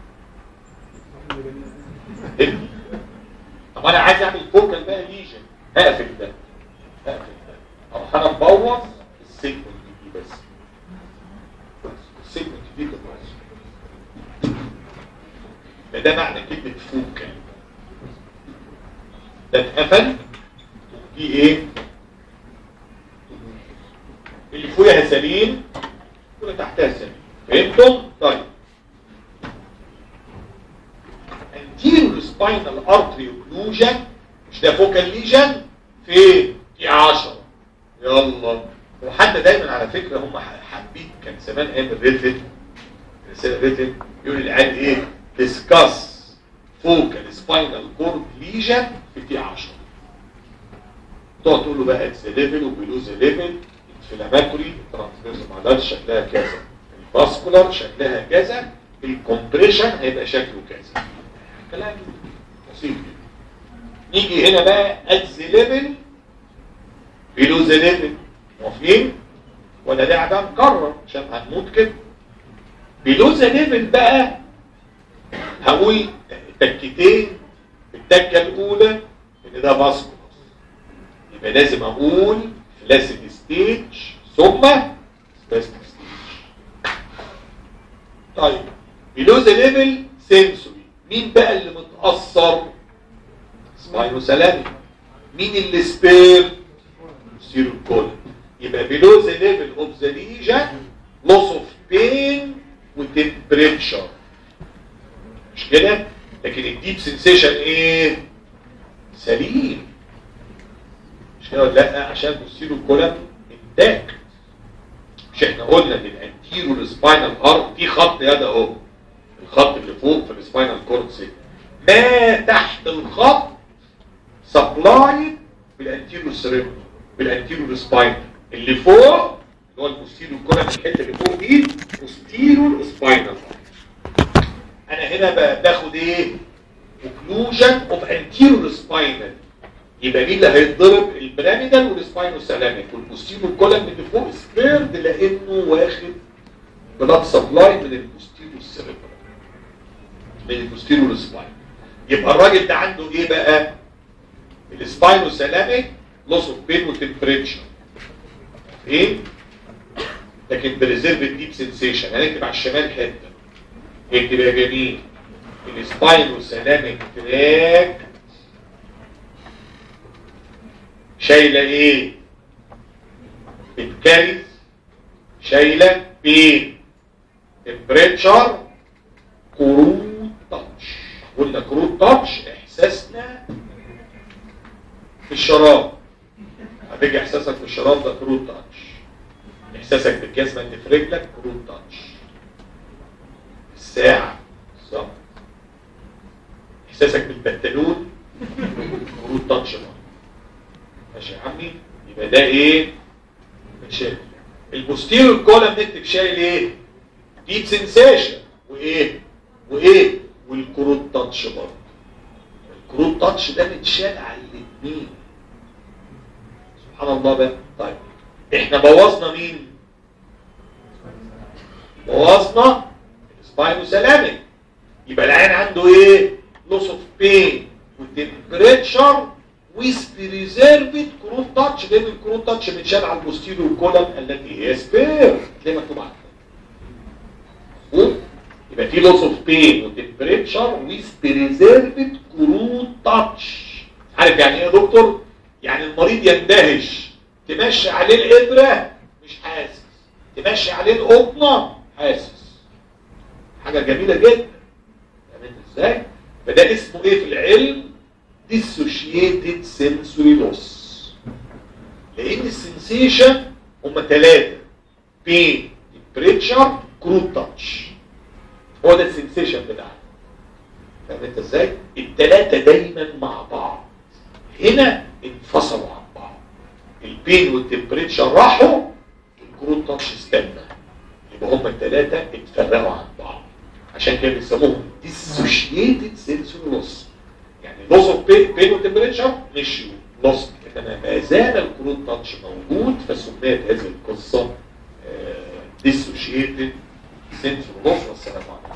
فهمتني؟ طب انا عايز اعمل فوكال بقى ليجن هقفل ده هقفل ده اروح انا مبوظ السيجمنت دي بس بس السيجمنت دي تبوظ ده معنى كلمة فوكال ده اتقفل دي ايه اللي فوقها سليم واللي تحتها سليم فهمتم؟ طيب anterior spinal artery occlusion مش ده فوكال ليجن فين؟ في 10 يلا وحتى دايما على فكرة هم حابين كان زمان ايام الريتن رسالة ريتن يقول العيال ايه؟ discuss focal spinal cord lesion في تي 10 تقعد تقول له بقى اتس ليفل وبيلو ذا ليفل انفلاماتوري ترانسفيرس معدات شكلها كذا الفاسكولار شكلها كذا الكومبريشن هيبقى شكله كذا كلام بسيط جدا نيجي هنا بقى اتس ليفل بيلو ذا ليفل موافقين ولا ده ده مكرر عشان هنموت كده بيلو ذا ليفل بقى هقول تكتين التكه الاولى ان ده فاسكولار يبقى لازم اقول فلاسيد ستيج ثم سباستيك ستيج طيب بيلو ذا ليفل سنسوري مين بقى اللي متاثر سباينوسالامي مين اللي سبير سيرو كولن يبقى below the level of the lesion loss of pain وتمبريتشر مش كده لكن الديب سنسيشن ايه سليم مش كده ولا لا عشان بوستيرو كولن انتاكت مش احنا قلنا ان الانتيرو سباينال ارض في خط يد اهو الخط اللي فوق في السباينال كورد ما تحت الخط سبلاي بالانتيرو سيريبرال بالانتيرو سباين اللي فوق اللي هو البوستيرو كولن الحته اللي فوق دي بوستيرو سباينال انا هنا بقى باخد ايه اوكلوجن اوف انتيرو سباينال يبقى مين اللي هيتضرب البيراميدال والسباينو سلاميك والبوستيرو كولن اللي فوق سبيرد لانه واخد بلاد سبلاي من البوستيرو سيريبرال من البوستيرو سباين يبقى الراجل ده عنده ايه بقى السباينو سلاميك لوس اوف بين وتمبريتشر ايه لكن بريزيرف ديب سنسيشن هنكتب على الشمال حته اكتب يا جميل السباينو سلاميك تراك شايله ايه بتكارث شايله بين تمبريتشر كروت تاتش قلنا كروت تاتش احساسنا في الشراب هتيجي احساسك في الشراب ده كروت تاتش احساسك بالجزمه اللي في رجلك كروت تاتش الساعه بالظبط احساسك بالبنطلون كروت تاتش برضه ماشي يا عمي يبقى ده ايه شايل البوستيريور كولم نكتب شايل ايه ديب سنسيشن وايه وايه والكروت تاتش برضه الكروت تاتش ده متشال على الاثنين سبحان الله بقى طيب احنا بوظنا مين بوظنا السباينو سلامي يبقى العين عنده ايه لوس اوف بين وتمبريتشر ويز بريزيرفد كروت تاتش لان الكروت تاتش متشال على البوستيريور كولم التي هي سبير تلاقي مكتوب عندك مظبوط يبقى في لوس اوف بين وتمبريتشر ويز بريزيرفد كروت تاتش عارف يعني ايه يا دكتور يعني المريض يندهش تمشي عليه الابره مش حاسس تمشي عليه القطنه حاسس حاجه جميله جدا فهمت ازاي فده اسمه ايه في العلم dissociated sensory loss لان السنسيشن هم ثلاثه بين بريتشر كروت تاتش هو ده السنسيشن بتاعنا فاهم انت ازاي الثلاثه دايما مع بعض هنا انفصلوا عن بعض البين والتمبريتشر راحوا الكروت تاتش استنى يبقى هم الثلاثه اتفرقوا عن بعض عشان كده بيسموهم dissociated sensory loss يعني لوس اوف بين وتمبريتشر مشيوا لوس انما ما زال الكروت تاتش موجود فسميت هذه القصه ديسوشيتد سنسور لوس والسلام عليكم